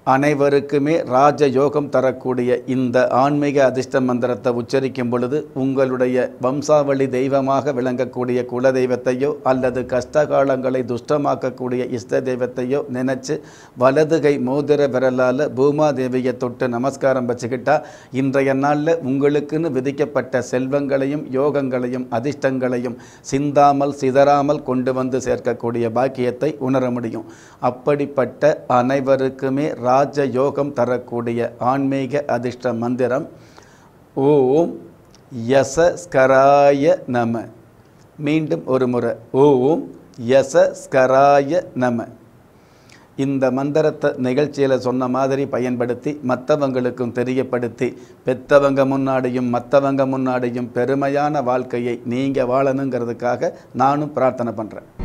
அனைவருக்குமே ராஜ யோகம் தரக்கூடிய இந்த ஆன்மீக அதிர்ஷ்ட மந்திரத்தை உச்சரிக்கும் பொழுது உங்களுடைய வம்சாவளி தெய்வமாக விளங்கக்கூடிய குல தெய்வத்தையோ அல்லது கஷ்டகாலங்களை துஷ்டமாக்கக்கூடிய இஷ்ட தெய்வத்தையோ நினைச்சு வலது கை மோதிர விரலால் பூமாதேவியை தொட்டு நமஸ்காரம் வச்சுக்கிட்டா இன்றைய நாளில் உங்களுக்குன்னு விதிக்கப்பட்ட செல்வங்களையும் யோகங்களையும் அதிர்ஷ்டங்களையும் சிந்தாமல் சிதறாமல் கொண்டு வந்து சேர்க்கக்கூடிய பாக்கியத்தை உணர முடியும் அப்படிப்பட்ட அனைவருக்குமே ராஜ யோகம் தரக்கூடிய ஆன்மீக அதிர்ஷ்ட மந்திரம் ஓம் யசஸ்கராய நம மீண்டும் ஒரு முறை ஓம் யசஸ்கராய நம இந்த மந்திரத்தை நிகழ்ச்சியில் சொன்ன மாதிரி பயன்படுத்தி மற்றவங்களுக்கும் தெரியப்படுத்தி பெத்தவங்க முன்னாடியும் மற்றவங்க முன்னாடியும் பெருமையான வாழ்க்கையை நீங்கள் வாழணுங்கிறதுக்காக நானும் பிரார்த்தனை பண்ணுறேன்